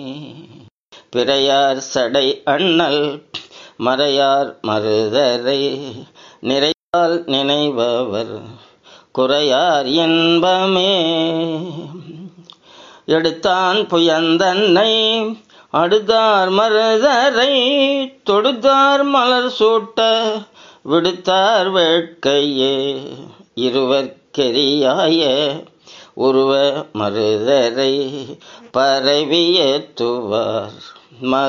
பிறையார் சடை அண்ணல் மறையார் மருதரை நிறையால் நினைபவர் குறையார் இன்பமே எடுத்தான் புயந்தன்னை அடுத்தார் மருதரை தொடுத்தார் மலர் சூட்ட விடுத்தார் வேட்கையே இருவர்க்கெரியாய உருவ மருதரை பரவிய துவார்